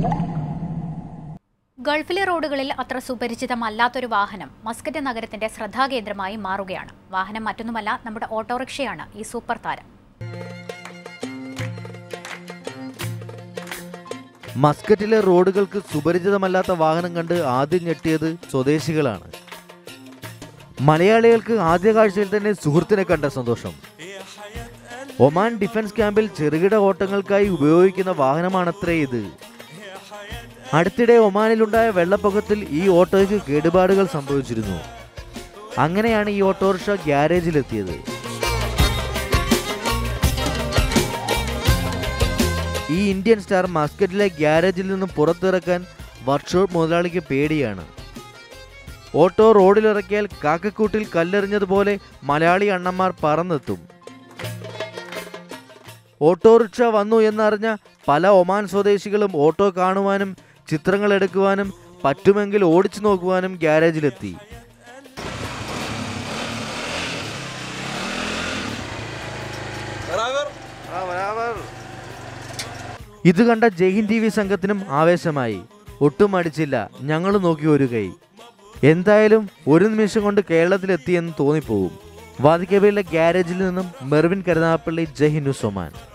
ഗൾഫിലെ റോഡുകളിൽ അത്ര സുപരിചിതമല്ലാത്തൊരു വാഹനം മസ്കറ്റ് നഗരത്തിന്റെ ശ്രദ്ധാകേന്ദ്രമായി മാറുകയാണ് വാഹനം മറ്റൊന്നുമല്ല നമ്മുടെ ഓട്ടോറിക്ഷയാണ് ഈ സൂപ്പർ താരം മസ്കറ്റിലെ റോഡുകൾക്ക് സുപരിചിതമല്ലാത്ത വാഹനം കണ്ട് ആദ്യം ഞെട്ടിയത് സ്വദേശികളാണ് മലയാളികൾക്ക് ആദ്യ കാഴ്ചയിൽ തന്നെ സുഹൃത്തിനെ കണ്ട സന്തോഷം ഒമാൻ ഡിഫൻസ് ക്യാമ്പിൽ ചെറുകിട ഓട്ടങ്ങൾക്കായി ഉപയോഗിക്കുന്ന വാഹനമാണത്രേ ഇത് അടുത്തിടെ ഒമാനിലുണ്ടായ വെള്ളപ്പൊക്കത്തിൽ ഈ ഓട്ടോയ്ക്ക് കേടുപാടുകൾ സംഭവിച്ചിരുന്നു അങ്ങനെയാണ് ഈ ഓട്ടോറിക്ഷ ഗ്യാരേജിലെത്തിയത് ഈ ഇന്ത്യൻ സ്റ്റാർ മസ്കറ്റിലെ ഗ്യാരേജിൽ നിന്നും പുറത്തിറക്കാൻ വർക്ക്ഷോപ്പ് മുതലാളിക്ക് പേടിയാണ് ഓട്ടോ റോഡിലിറക്കിയാൽ കാക്കക്കൂട്ടിൽ കല്ലെറിഞ്ഞതുപോലെ മലയാളി അണ്ണന്മാർ പറന്നെത്തും ഓട്ടോറിക്ഷ വന്നു എന്നറിഞ്ഞ പല ഒമാൻ സ്വദേശികളും ഓട്ടോ കാണുവാനും ചിത്രങ്ങൾ എടുക്കുവാനും പറ്റുമെങ്കിൽ ഓടിച്ചു നോക്കുവാനും ഗ്യാരേജിലെത്തി ഇത് കണ്ട ജയ്ഹിന്ദ് ടി വി സംഘത്തിനും ആവേശമായി ഒട്ടും മടിച്ചില്ല ഞങ്ങൾ നോക്കി ഒരു കൈ എന്തായാലും ഒരു നിമിഷം കൊണ്ട് കേരളത്തിലെത്തിയെന്ന് തോന്നിപ്പോകും വാദിക്കബയിലെ ഗ്യാരേജിൽ നിന്നും മെർവിൻ കരുനാഗപ്പള്ളി ജയ് ഹിന്ദു സൊമാൻ